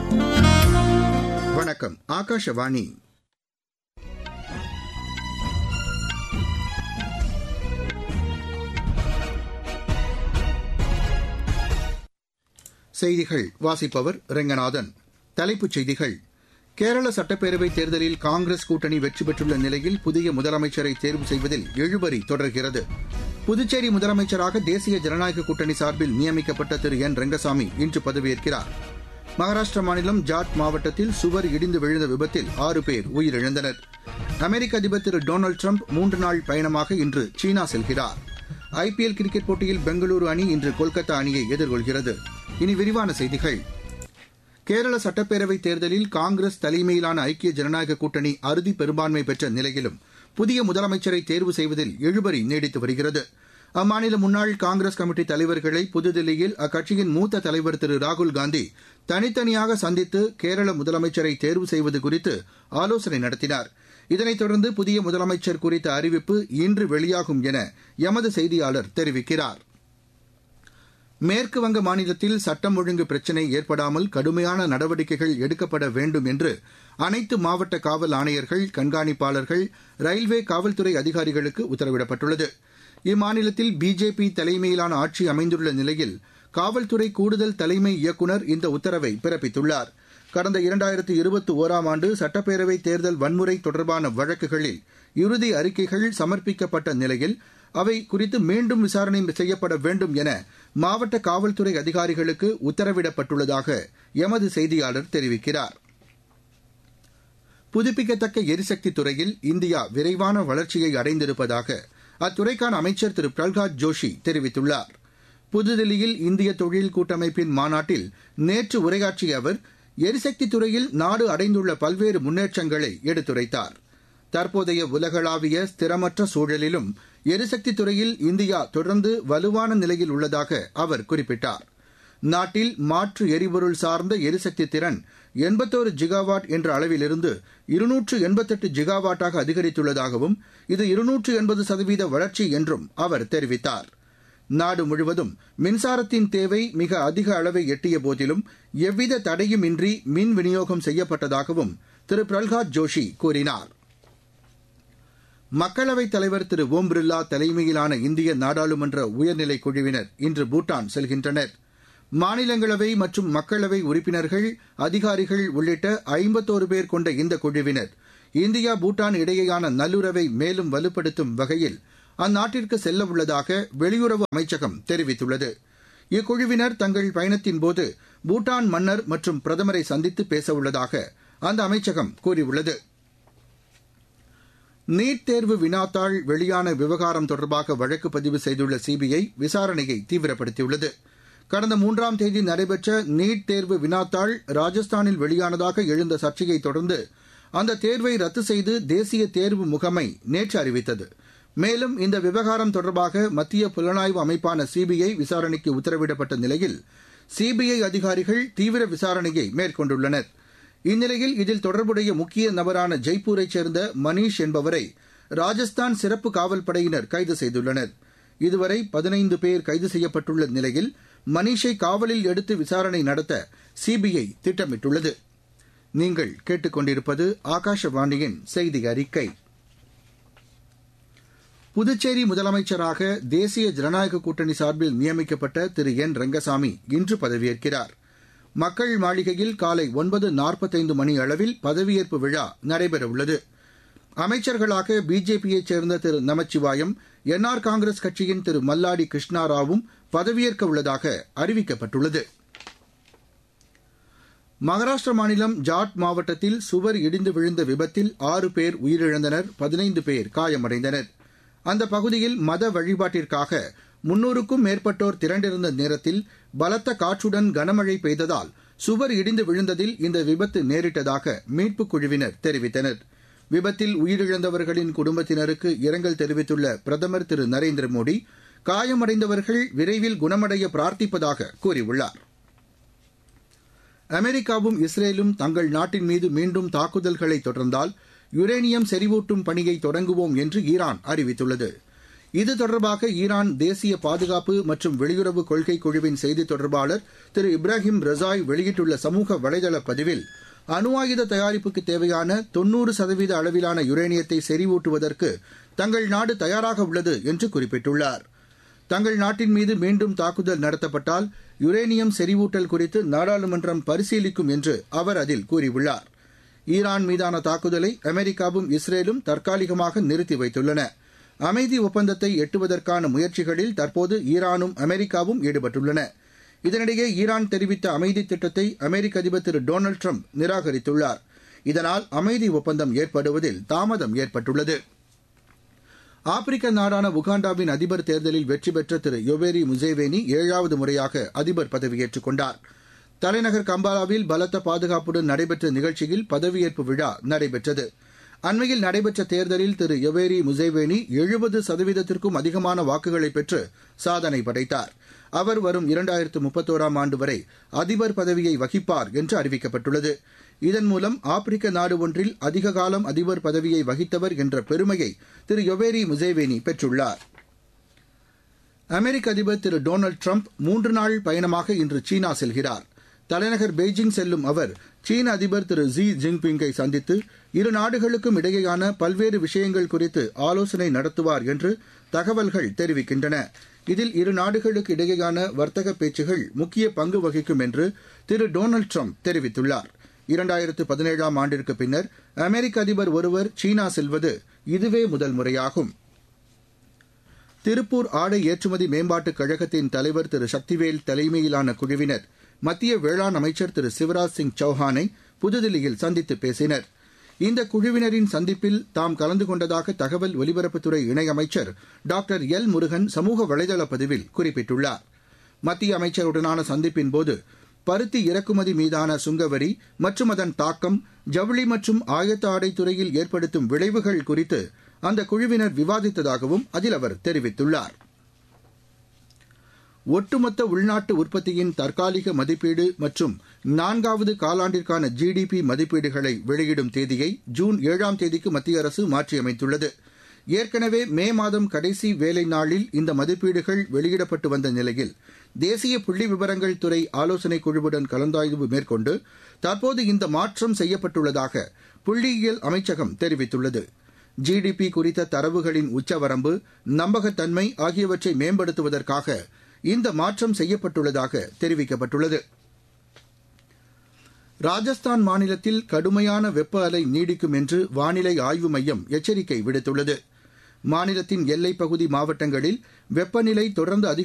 வணக்கம் ஆகாஷவாணி செய்திகள் வாசிப்பவர் ரெங்கநாதன் தலைப்புச் செய்திகள் கேரள சட்டப்பேரவைத் தேர்தலில் காங்கிரஸ் கூட்டணி வெற்றி பெற்றுள்ள நிலையில் புதிய முதலமைச்சரை தேர்வு செய்வதில் இழுபறி தொடர்கிறது புதுச்சேரி முதலமைச்சராக தேசிய ஜனநாயக கூட்டணி சார்பில் நியமிக்கப்பட்ட திரு என் ரெங்கசாமி இன்று பதவியேற்கிறார் மகாராஷ்டிர மாநிலம் ஜாட் மாவட்டத்தில் சுவர் இடிந்து விழுந்த விபத்தில் ஆறு பேர் உயிரிழந்தனர் அமெரிக்க அதிபர் திரு டொனால்டு ட்ரம்ப் மூன்று நாள் பயணமாக இன்று சீனா செல்கிறார் ஐபிஎல் கிரிக்கெட் போட்டியில் பெங்களூரு அணி இன்று கொல்கத்தா அணியை எதிர்கொள்கிறது இனி விரிவான செய்திகள் கேரள சட்டப்பேரவைத் தேர்தலில் காங்கிரஸ் தலைமையிலான ஐக்கிய ஜனநாயக கூட்டணி அறுதி பெரும்பான்மை பெற்ற நிலையிலும் புதிய முதலமைச்சரை தேர்வு செய்வதில் இழுபறி நீடித்து வருகிறது அம்மாநில முன்னாள் காங்கிரஸ் கமிட்டி தலைவர்களை புதுதில்லியில் அக்கட்சியின் மூத்த தலைவர் திரு ராகுல்காந்தி தனித்தனியாக சந்தித்து கேரள முதலமைச்சரை தேர்வு செய்வது குறித்து ஆலோசனை நடத்தினார் இதனைத் தொடர்ந்து புதிய முதலமைச்சர் குறித்த அறிவிப்பு இன்று வெளியாகும் என எமது செய்தியாளர் தெரிவிக்கிறார் மேற்குவங்க மாநிலத்தில் சட்டம் ஒழுங்கு பிரச்சினை ஏற்படாமல் கடுமையான நடவடிக்கைகள் எடுக்கப்பட வேண்டும் என்று அனைத்து மாவட்ட காவல் ஆணையர்கள் கண்காணிப்பாளர்கள் ரயில்வே காவல்துறை அதிகாரிகளுக்கு உத்தரவிடப்பட்டுள்ளது இம்மாநிலத்தில் பிஜேபி தலைமையிலான ஆட்சி அமைந்துள்ள நிலையில் காவல்துறை கூடுதல் தலைமை இயக்குநர் இந்த உத்தரவை பிறப்பித்துள்ளார் கடந்த இரண்டாயிரத்து இருபத்தி ஓராம் ஆண்டு சட்டப்பேரவை தேர்தல் வன்முறை தொடர்பான வழக்குகளில் இறுதி அறிக்கைகள் சமர்ப்பிக்கப்பட்ட நிலையில் அவை குறித்து மீண்டும் விசாரணை செய்யப்பட வேண்டும் என மாவட்ட காவல்துறை அதிகாரிகளுக்கு உத்தரவிடப்பட்டுள்ளதாக எமது செய்தியாளர் தெரிவிக்கிறார் புதுப்பிக்கத்தக்க எரிசக்தி துறையில் இந்தியா விரைவான வளர்ச்சியை அடைந்திருப்பதாக அத்துறைக்கான அமைச்சர் திரு பிரல்ஹாத் ஜோஷி தெரிவித்துள்ளார் புதுதில்லியில் இந்திய தொழில் கூட்டமைப்பின் மாநாட்டில் நேற்று உரையாற்றிய அவர் எரிசக்தி துறையில் நாடு அடைந்துள்ள பல்வேறு முன்னேற்றங்களை எடுத்துரைத்தார் தற்போதைய உலகளாவிய ஸ்திரமற்ற சூழலிலும் எரிசக்தி துறையில் இந்தியா தொடர்ந்து வலுவான நிலையில் உள்ளதாக அவர் குறிப்பிட்டார் நாட்டில் மாற்று எரிபொருள் சார்ந்த எரிசக்தி திறன் எண்பத்தோரு ஜிகாவாட் என்ற அளவிலிருந்து இருநூற்று எண்பத்தெட்டு ஜிகாவாட்டாக அதிகரித்துள்ளதாகவும் இது இருநூற்று எண்பது சதவீத வளர்ச்சி என்றும் அவர் தெரிவித்தார் நாடு முழுவதும் மின்சாரத்தின் தேவை மிக அதிக அளவை எட்டிய போதிலும் எவ்வித தடையுமின்றி மின் விநியோகம் செய்யப்பட்டதாகவும் திரு பிரல்ஹாத் ஜோஷி கூறினார் மக்களவைத் தலைவர் திரு ஓம் பிர்லா தலைமையிலான இந்திய நாடாளுமன்ற உயர்நிலை குழுவினர் இன்று பூட்டான் செல்கின்றனர் மாநிலங்களவை மற்றும் மக்களவை உறுப்பினர்கள் அதிகாரிகள் உள்ளிட்ட ஐம்பத்தோரு பேர் கொண்ட இந்த குழுவினர் இந்தியா பூட்டான் இடையேயான நல்லுறவை மேலும் வலுப்படுத்தும் வகையில் அந்நாட்டிற்கு செல்ல உள்ளதாக வெளியுறவு அமைச்சகம் தெரிவித்துள்ளது இக்குழுவினர் தங்கள் பயணத்தின்போது பூட்டான் மன்னர் மற்றும் பிரதமரை சந்தித்து பேசவுள்ளதாக அந்த அமைச்சகம் கூறியுள்ளது நீட் தேர்வு வினாத்தாள் வெளியான விவகாரம் தொடர்பாக வழக்கு பதிவு செய்துள்ள சிபிஐ விசாரணையை தீவிரப்படுத்தியுள்ளது கடந்த மூன்றாம் தேதி நடைபெற்ற நீட் தேர்வு வினாத்தாள் ராஜஸ்தானில் வெளியானதாக எழுந்த சர்ச்சையை தொடர்ந்து அந்த தேர்வை ரத்து செய்து தேசிய தேர்வு முகமை நேற்று அறிவித்தது மேலும் இந்த விவகாரம் தொடர்பாக மத்திய புலனாய்வு அமைப்பான சிபிஐ விசாரணைக்கு உத்தரவிடப்பட்ட நிலையில் சிபிஐ அதிகாரிகள் தீவிர விசாரணையை மேற்கொண்டுள்ளனர் இந்நிலையில் இதில் தொடர்புடைய முக்கிய நபரான ஜெய்ப்பூரைச் சேர்ந்த மணீஷ் என்பவரை ராஜஸ்தான் சிறப்பு காவல் படையினர் கைது செய்துள்ளனர் இதுவரை பதினைந்து பேர் கைது செய்யப்பட்டுள்ள நிலையில் மணீஷை காவலில் எடுத்து விசாரணை நடத்த சிபிஐ திட்டமிட்டுள்ளது நீங்கள் கேட்டுக்கொண்டிருப்பது ஆகாஷவாணியின் செய்தி அறிக்கை புதுச்சேரி முதலமைச்சராக தேசிய ஜனநாயக கூட்டணி சார்பில் நியமிக்கப்பட்ட திரு என் ரங்கசாமி இன்று பதவியேற்கிறார் மக்கள் மாளிகையில் காலை ஒன்பது நாற்பத்தைந்து மணி அளவில் பதவியேற்பு விழா நடைபெறவுள்ளது அமைச்சர்களாக பிஜேபியைச் சேர்ந்த திரு நமச்சிவாயம் என்ஆர் காங்கிரஸ் கட்சியின் திரு மல்லாடி கிருஷ்ணாராவும் பதவியேற்க உள்ளதாக அறிவிக்கப்பட்டுள்ளது மகாராஷ்டிர மாநிலம் ஜாட் மாவட்டத்தில் சுவர் இடிந்து விழுந்த விபத்தில் ஆறு பேர் உயிரிழந்தனர் பதினைந்து பேர் காயமடைந்தனர் அந்த பகுதியில் மத வழிபாட்டிற்காக முன்னூறுக்கும் மேற்பட்டோர் திரண்டிருந்த நேரத்தில் பலத்த காற்றுடன் கனமழை பெய்ததால் சுவர் இடிந்து விழுந்ததில் இந்த விபத்து நேரிட்டதாக மீட்புக் குழுவினர் தெரிவித்தனர் விபத்தில் உயிரிழந்தவர்களின் குடும்பத்தினருக்கு இரங்கல் தெரிவித்துள்ள பிரதமர் திரு நரேந்திர மோடி காயமடைந்தவர்கள் விரைவில் குணமடைய பிரார்த்திப்பதாக கூறியுள்ளார் அமெரிக்காவும் இஸ்ரேலும் தங்கள் நாட்டின் மீது மீண்டும் தாக்குதல்களை தொடர்ந்தால் யுரேனியம் செறிவூட்டும் பணியை தொடங்குவோம் என்று ஈரான் அறிவித்துள்ளது இது தொடர்பாக ஈரான் தேசிய பாதுகாப்பு மற்றும் வெளியுறவு கொள்கை குழுவின் செய்தி தொடர்பாளர் திரு இப்ராஹிம் ரசாய் வெளியிட்டுள்ள சமூக வலைதள பதிவில் அணு ஆயுத தயாரிப்புக்கு தேவையான தொன்னூறு சதவீத அளவிலான யுரேனியத்தை செறிவூட்டுவதற்கு தங்கள் நாடு தயாராக உள்ளது என்று குறிப்பிட்டுள்ளார் தங்கள் நாட்டின் மீது மீண்டும் தாக்குதல் நடத்தப்பட்டால் யுரேனியம் செறிவூட்டல் குறித்து நாடாளுமன்றம் பரிசீலிக்கும் என்று அவர் அதில் கூறியுள்ளார் ஈரான் மீதான தாக்குதலை அமெரிக்காவும் இஸ்ரேலும் தற்காலிகமாக நிறுத்தி வைத்துள்ளன அமைதி ஒப்பந்தத்தை எட்டுவதற்கான முயற்சிகளில் தற்போது ஈரானும் அமெரிக்காவும் ஈடுபட்டுள்ளன இதனிடையே ஈரான் தெரிவித்த அமைதி திட்டத்தை அமெரிக்க அதிபர் திரு டொனால்டு ட்ரம்ப் நிராகரித்துள்ளார் இதனால் அமைதி ஒப்பந்தம் ஏற்படுவதில் தாமதம் ஏற்பட்டுள்ளது ஆப்பிரிக்க நாடான உகாண்டாவின் அதிபர் தேர்தலில் வெற்றி பெற்ற திரு யோவேரி முசேவேனி ஏழாவது முறையாக அதிபர் பதவியேற்றுக் கொண்டார் தலைநகர் கம்பாலாவில் பலத்த பாதுகாப்புடன் நடைபெற்ற நிகழ்ச்சியில் பதவியேற்பு விழா நடைபெற்றது அண்மையில் நடைபெற்ற தேர்தலில் திரு யொவேரி முசேவேனி எழுபது சதவீதத்திற்கும் அதிகமான வாக்குகளை பெற்று சாதனை படைத்தார் அவர் வரும் இரண்டாயிரத்து முப்பத்தோராம் ஆண்டு வரை அதிபர் பதவியை வகிப்பார் என்று அறிவிக்கப்பட்டுள்ளது இதன் மூலம் ஆப்பிரிக்க நாடு ஒன்றில் அதிக காலம் அதிபர் பதவியை வகித்தவர் என்ற பெருமையை திரு யொவேரி முசேவேனி பெற்றுள்ளார் அமெரிக்க அதிபர் திரு டொனால்டு ட்ரம்ப் மூன்று நாள் பயணமாக இன்று சீனா செல்கிறார் தலைநகர் பெய்ஜிங் செல்லும் அவர் சீன அதிபர் திரு ஜி ஜின்பிங்கை சந்தித்து இரு நாடுகளுக்கும் இடையேயான பல்வேறு விஷயங்கள் குறித்து ஆலோசனை நடத்துவார் என்று தகவல்கள் தெரிவிக்கின்றன இதில் இரு நாடுகளுக்கு இடையேயான வர்த்தக பேச்சுகள் முக்கிய பங்கு வகிக்கும் என்று திரு டொனால்டு ட்ரம்ப் தெரிவித்துள்ளார் இரண்டாயிரத்து பதினேழாம் ஆண்டிற்கு பின்னர் அமெரிக்க அதிபர் ஒருவர் சீனா செல்வது இதுவே முதல் முறையாகும் திருப்பூர் ஆடை ஏற்றுமதி மேம்பாட்டுக் கழகத்தின் தலைவர் திரு சக்திவேல் தலைமையிலான குழுவினர் மத்திய வேளாண் அமைச்சர் திரு சிவராஜ் சிங் சௌஹானை புதுதில்லியில் சந்தித்து பேசினர் இந்த குழுவினரின் சந்திப்பில் தாம் கலந்து கொண்டதாக தகவல் ஒலிபரப்புத்துறை இணையமைச்சர் டாக்டர் எல் முருகன் சமூக வலைதள பதிவில் குறிப்பிட்டுள்ளார் மத்திய அமைச்சருடனான சந்திப்பின்போது பருத்தி இறக்குமதி மீதான சுங்கவரி மற்றும் அதன் தாக்கம் ஜவுளி மற்றும் ஆயத்த ஆடை துறையில் ஏற்படுத்தும் விளைவுகள் குறித்து அந்த குழுவினர் விவாதித்ததாகவும் அதில் அவர் தெரிவித்துள்ளார் ஒட்டுமொத்த உள்நாட்டு உற்பத்தியின் தற்காலிக மதிப்பீடு மற்றும் நான்காவது காலாண்டிற்கான ஜிடிபி மதிப்பீடுகளை வெளியிடும் தேதியை ஜூன் ஏழாம் தேதிக்கு மத்திய அரசு மாற்றியமைத்துள்ளது ஏற்கனவே மே மாதம் கடைசி வேலை நாளில் இந்த மதிப்பீடுகள் வெளியிடப்பட்டு வந்த நிலையில் தேசிய புள்ளி விவரங்கள் துறை ஆலோசனைக் குழுவுடன் கலந்தாய்வு மேற்கொண்டு தற்போது இந்த மாற்றம் செய்யப்பட்டுள்ளதாக புள்ளியியல் அமைச்சகம் தெரிவித்துள்ளது ஜிடிபி குறித்த தரவுகளின் உச்சவரம்பு நம்பகத்தன்மை ஆகியவற்றை மேம்படுத்துவதற்காக இந்த மாற்றம் செய்யப்பட்டுள்ளதாக தெரிவிக்கப்பட்டுள்ளது ராஜஸ்தான் மாநிலத்தில் கடுமையான வெப்ப அலை நீடிக்கும் என்று வானிலை ஆய்வு மையம் எச்சரிக்கை விடுத்துள்ளது மாநிலத்தின் எல்லைப் பகுதி மாவட்டங்களில் வெப்பநிலை தொடர்ந்து அதிக